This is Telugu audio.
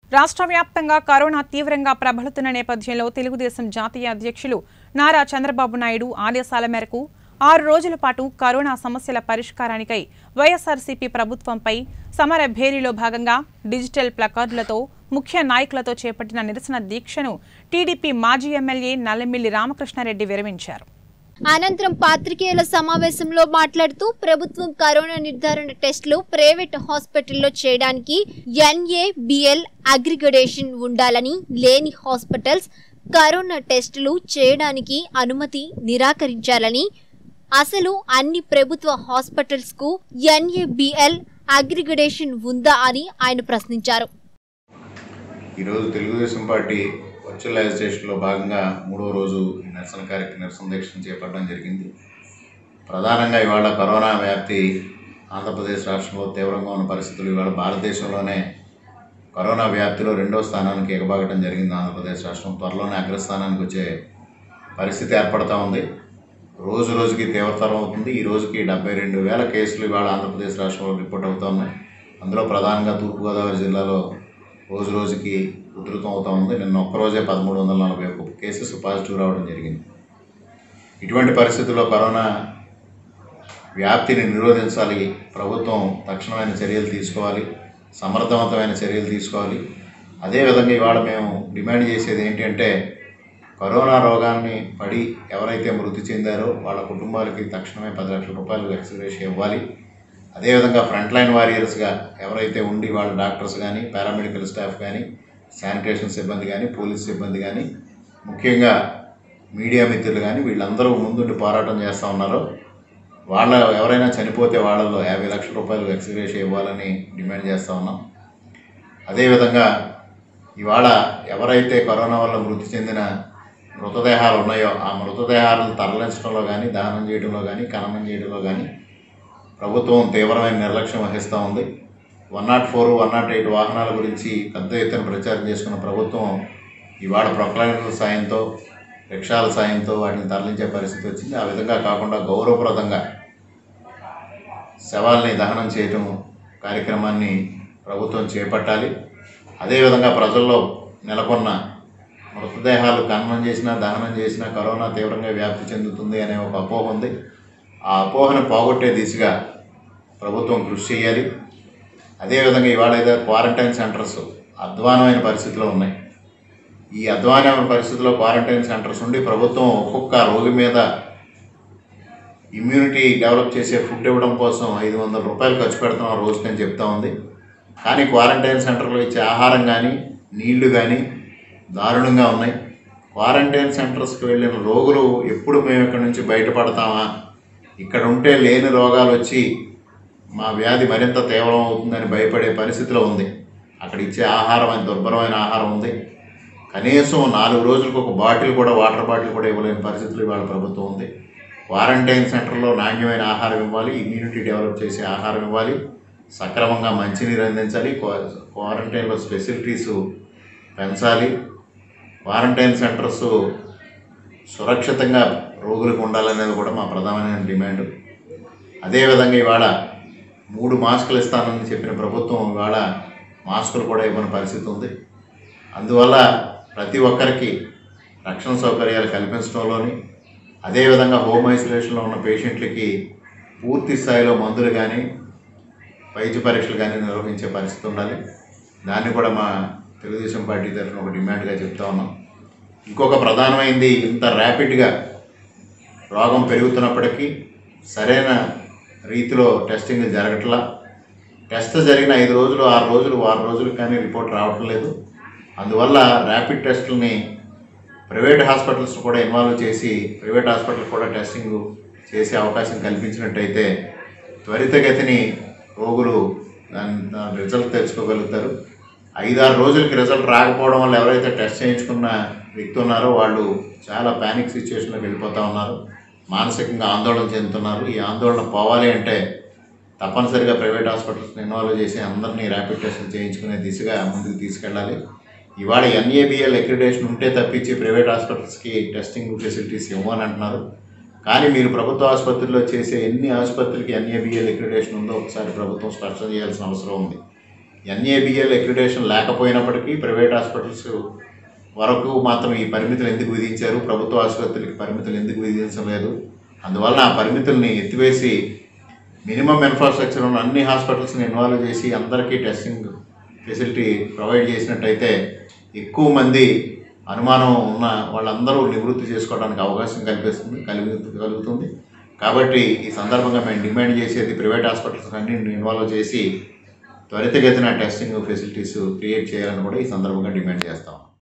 రాష్ట్ర వ్యాప్తంగా కరోనా తీవ్రంగా ప్రబలుతున్న నేపథ్యంలో తెలుగుదేశం జాతీయ అధ్యక్షులు నారా చంద్రబాబు నాయుడు ఆదేశాల మేరకు ఆరు రోజుల పాటు కరోనా సమస్యల పరిష్కారానికై వైఎస్ఆర్సీపీ ప్రభుత్వంపై సమర భేరీలో భాగంగా డిజిటల్ ప్లకార్డులతో ముఖ్య నాయకులతో చేపట్టిన నిరసన దీక్షను టీడీపీ మాజీ ఎమ్మెల్యే నల్లమిల్లి రామకృష్ణారెడ్డి విరమించారు అనంతరం పాత్రికేయుల సమావేశంలో మాట్లాడుతూ ప్రభుత్వం కరోనా నిర్ధారణ టెస్టులు ప్రైవేట్ హాస్పిటల్లో చేయడానికి ఎన్ఏబిఎల్ అగ్రిగడేషన్ ఉండాలని లేని హాస్పిటల్స్ కరోనా టెస్టులు చేయడానికి అనుమతి నిరాకరించాలని అసలు అన్ని ప్రభుత్వ హాస్పిటల్స్ కు ఎన్ఏబిఎల్ అగ్రిగడేషన్ ఉందా అని ఆయన ప్రశ్నించారు ఈరోజు తెలుగుదేశం పార్టీ వర్చువల్ అజిటేషన్లో భాగంగా మూడో రోజు ఈ నిరసన కార్యక్రమ నిరసన దీక్షను చేపట్టడం జరిగింది ప్రధానంగా ఇవాళ కరోనా వ్యాప్తి ఆంధ్రప్రదేశ్ రాష్ట్రంలో తీవ్రంగా ఉన్న పరిస్థితులు ఇవాళ భారతదేశంలోనే కరోనా వ్యాప్తిలో రెండో స్థానానికి ఎగబాగటం జరిగింది ఆంధ్రప్రదేశ్ రాష్ట్రం త్వరలోనే అగ్రస్థానానికి వచ్చే పరిస్థితి ఏర్పడతా ఉంది రోజు రోజుకి తీవ్రతరం అవుతుంది ఈ రోజుకి డెబ్బై రెండు వేల కేసులు ఇవాళ ఆంధ్రప్రదేశ్ రాష్ట్రంలో రిపోర్ట్ అవుతా ఉన్నాయి అందులో ప్రధానంగా తూర్పుగోదావరి జిల్లాలో రోజు రోజుకి ఉధృతం అవుతా ఉంది నిన్న ఒక్కరోజే పదమూడు వందల నలభై ఒక్క కేసెస్ పాజిటివ్ రావడం జరిగింది ఇటువంటి పరిస్థితుల్లో కరోనా వ్యాప్తిని నిరోధించాలి ప్రభుత్వం తక్షణమైన చర్యలు తీసుకోవాలి సమర్థవంతమైన చర్యలు తీసుకోవాలి అదేవిధంగా ఇవాళ మేము డిమాండ్ చేసేది ఏంటి అంటే కరోనా రోగాన్ని పడి ఎవరైతే మృతి చెందారో వాళ్ళ కుటుంబాలకి తక్షణమే పది లక్షల రూపాయలు ఎక్స్గ్రేష్ ఇవ్వాలి అదేవిధంగా ఫ్రంట్ లైన్ వారియర్స్గా ఎవరైతే ఉండి వాళ్ళ డాక్టర్స్ కానీ పారామెడికల్ స్టాఫ్ కానీ శానిటేషన్ సిబ్బంది కానీ పోలీస్ సిబ్బంది కానీ ముఖ్యంగా మీడియా మిత్రులు కానీ వీళ్ళందరూ ముందుండి పోరాటం చేస్తూ ఉన్నారో వాళ్ళ ఎవరైనా చనిపోతే వాళ్ళలో యాభై లక్షల రూపాయలు ఎక్స్గ్రేష్ ఇవ్వాలని డిమాండ్ చేస్తూ ఉన్నాం అదేవిధంగా ఇవాళ ఎవరైతే కరోనా వల్ల మృతి చెందిన మృతదేహాలు ఉన్నాయో ఆ మృతదేహాలను తరలించడంలో కానీ దహనం చేయడంలో కానీ ఖననం చేయడంలో కానీ ప్రభుత్వం తీవ్రమైన నిర్లక్ష్యం వహిస్తూ ఉంది one nought four one nought eight వాహనాల గురించి పెద్ద ఎత్తున ప్రచారం చేసుకున్న ప్రభుత్వం ఇవాళ ప్రొక్లైనర్ల సాయంతో రిక్షాల సాయంతో వాటిని తరలించే పరిస్థితి వచ్చింది ఆ విధంగా కాకుండా గౌరవప్రదంగా శవాల్ని దహనం చేయటం కార్యక్రమాన్ని ప్రభుత్వం చేపట్టాలి అదేవిధంగా ప్రజల్లో నెలకొన్న మృతదేహాలు ఖననం చేసినా దహనం చేసినా కరోనా తీవ్రంగా వ్యాప్తి చెందుతుంది అనే ఒక అపోహ ఉంది ఆ అపోహను పోగొట్టే దిశగా ప్రభుత్వం కృషి చేయాలి అదేవిధంగా ఇవాళ ఏదో క్వారంటైన్ సెంటర్స్ అధ్వానమైన పరిస్థితిలో ఉన్నాయి ఈ అధ్వానమైన పరిస్థితుల్లో క్వారంటైన్ సెంటర్స్ ఉండి ప్రభుత్వం ఒక్కొక్క రోగి మీద ఇమ్యూనిటీ డెవలప్ చేసే ఫుడ్ ఇవ్వడం కోసం ఐదు వందల రూపాయలు ఖర్చు పెడుతున్నాం రోజుకి అని చెప్తా ఉంది కానీ క్వారంటైన్ సెంటర్లో ఇచ్చే ఆహారం కానీ నీళ్లు కానీ దారుణంగా ఉన్నాయి క్వారంటైన్ సెంటర్స్కి వెళ్ళిన రోగులు ఎప్పుడు మేము ఇక్కడ నుంచి బయటపడతామా ఇక్కడ ఉంటే లేని రోగాలు వచ్చి మా వ్యాధి మరింత తీవ్రం అవుతుందని భయపడే పరిస్థితిలో ఉంది అక్కడ ఇచ్చే ఆహారం అని దుర్భరమైన ఆహారం ఉంది కనీసం నాలుగు రోజులకు ఒక బాటిల్ కూడా వాటర్ బాటిల్ కూడా ఇవ్వలేని పరిస్థితులు ఇవాళ ప్రభుత్వం ఉంది క్వారంటైన్ సెంటర్లో నాణ్యమైన ఆహారం ఇవ్వాలి ఇమ్యూనిటీ డెవలప్ చేసే ఆహారం ఇవ్వాలి సక్రమంగా మంచినీరు అందించాలి క్వా- క్వారంటైన్లో ఫెసిలిటీస్ పెంచాలి క్వారంటైన్ సెంటర్స్ సురక్షితంగా రోగులకు ఉండాలనేది కూడా మా ప్రధానమైన డిమాండ్ అదేవిధంగా ఇవాళ మూడు మాస్కులు ఇస్తానని చెప్పిన ప్రభుత్వం ఇవాళ మాస్కులు కూడా ఇవ్వని పరిస్థితి ఉంది అందువల్ల ప్రతి ఒక్కరికి రక్షణ సౌకర్యాలు కల్పించడంలోని అదేవిధంగా హోమ్ ఐసోలేషన్లో ఉన్న పేషెంట్లకి పూర్తి స్థాయిలో మందులు కానీ వైద్య పరీక్షలు కానీ నిర్వహించే పరిస్థితి ఉండాలి దాన్ని కూడా మా తెలుగుదేశం పార్టీ తరఫున ఒక డిమాండ్గా చెప్తా ఉన్నాం ఇంకొక ప్రధానమైంది ఇంత ర్యాపిడ్గా రోగం పెరుగుతున్నప్పటికీ సరైన రీతిలో టెస్టింగ్ జరగట్లా టెస్ట్ జరిగిన ఐదు రోజులు ఆరు రోజులు వారం రోజులు కానీ రిపోర్ట్ రావటం లేదు అందువల్ల ర్యాపిడ్ టెస్టులని ప్రైవేట్ హాస్పిటల్స్ కూడా ఇన్వాల్వ్ చేసి ప్రైవేట్ హాస్పిటల్ కూడా టెస్టింగ్ చేసే అవకాశం కల్పించినట్టయితే త్వరితగతిని రోగులు దాని దాని రిజల్ట్ తెచ్చుకోగలుగుతారు ఐదారు రోజులకి రిజల్ట్ రాకపోవడం వల్ల ఎవరైతే టెస్ట్ చేయించుకున్న వ్యక్తి ఉన్నారో వాళ్ళు చాలా ప్యానిక్ సిచ్యువేషన్లోకి వెళ్ళిపోతూ ఉన్నారు మానసికంగా ఆందోళన చెందుతున్నారు ఈ ఆందోళన పోవాలి అంటే తప్పనిసరిగా ప్రైవేట్ హాస్పిటల్స్ని ఇన్వాల్వ్ చేసి అందరినీ ర్యాపిడ్ టెస్టులు చేయించుకునే దిశగా ముందుకు తీసుకెళ్ళాలి ఇవాళ ఎన్ఏబిఎల్ అక్రిడేషన్ ఉంటే తప్పించి ప్రైవేట్ హాస్పిటల్స్కి టెస్టింగ్ ఫెసిలిటీస్ ఇవ్వని అంటున్నారు కానీ మీరు ప్రభుత్వ ఆసుపత్రుల్లో చేసే ఎన్ని ఆసుపత్రులకి ఎన్ఏబిఎల్ అక్రిడేషన్ ఉందో ఒకసారి ప్రభుత్వం స్పష్టం చేయాల్సిన అవసరం ఉంది ఎన్ఏబిఎల్ ఎక్రిడేషన్ లేకపోయినప్పటికీ ప్రైవేట్ హాస్పిటల్స్ వరకు మాత్రం ఈ పరిమితులు ఎందుకు విధించారు ప్రభుత్వ ఆసుపత్రికి పరిమితులు ఎందుకు విధించలేదు అందువలన ఆ పరిమితుల్ని ఎత్తివేసి మినిమం ఇన్ఫ్రాస్ట్రక్చర్ ఉన్న అన్ని హాస్పిటల్స్ని ఇన్వాల్వ్ చేసి అందరికీ టెస్టింగ్ ఫెసిలిటీ ప్రొవైడ్ చేసినట్టయితే ఎక్కువ మంది అనుమానం ఉన్న వాళ్ళందరూ నివృత్తి చేసుకోవడానికి అవకాశం కల్పిస్తుంది కలిగి కలుగుతుంది కాబట్టి ఈ సందర్భంగా మేము డిమాండ్ చేసేది ప్రైవేట్ హాస్పిటల్స్ అన్ని ఇన్వాల్వ్ చేసి త్వరితగతిన టెస్టింగ్ ఫెసిలిటీస్ క్రియేట్ చేయాలని కూడా ఈ సందర్భంగా డిమాండ్ చేస్తాం